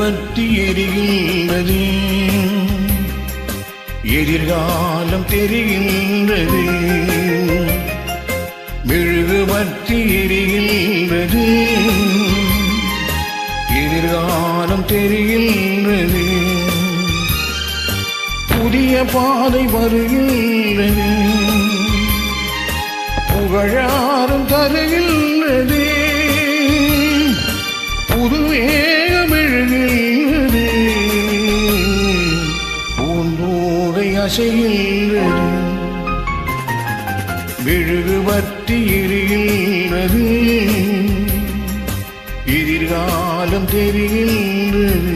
மெழுகுவர்த்தி எரிகின்றது எதிர்காலம் தெரிகின்றது மெழுகுவர்த்தி எரிகின்றது எதிர்காலம் தெரிகின்றது புதிய பாதை வருகின்றது புகழாரும் தருகின்றது புது வேகம் எழுகின்றது பூந்தோகை அசைகின்றது மெழுகுவர்த்தி எரிகின்றது எதிர்காலம் தெரிகின்றது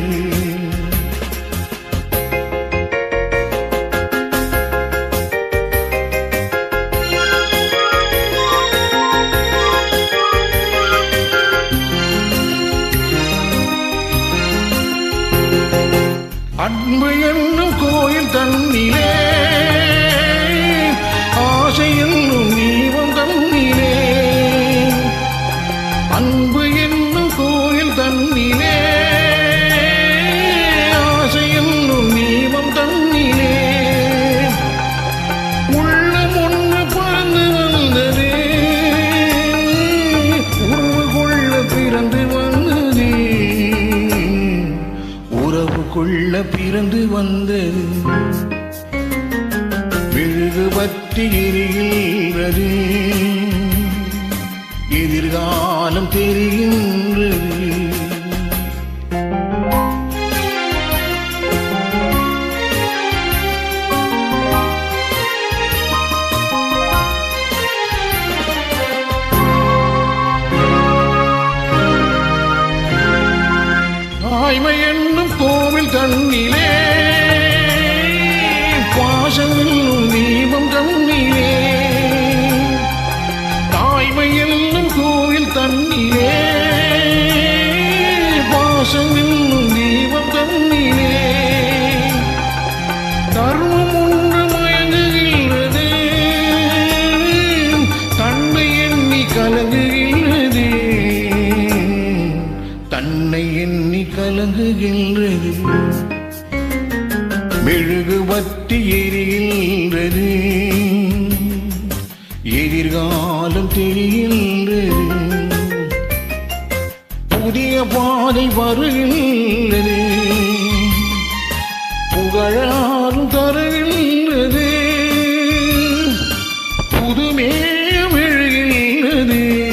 அன்பு என்னும் கோயில் தன்னிலே ஆசை என்னும் தீபம் தன்னிலே அன்பு என்னும் கோயில் தன்னிலே ஆசை என்னும் தீபம் தன்னிலே உள்ளம் ஒன்று பறந்து வந்தது உறவு கொள்ள பிறந்து வந்தது உறவு கொள்ள பிறந்து வந்தது மெழுகு பற்றி எரிகின்றது எதிர்காலம் தெரிகின்றது தாய்மை என்னும் கோவில் தன்னிலே பாசம் என்னும் தீபம் தன்னிலே தாய்மை என்னும் கோவில் தன்னிலே பாசம் என்னும் தீபம் தன்னிலே தர்மம் ஒன்று மயங்குகிறது தன்மை எண்ணி கலங்குகிறது தன்னை எண்ணி கலங்குகின்றது மெழுகு பற்றி எரிகின்றது எதிர்காலம் தெரிகின்றது புதிய பாதை வருகின்றது புகழாரும் தருகின்றது புதுமேயம் எழுகின்றது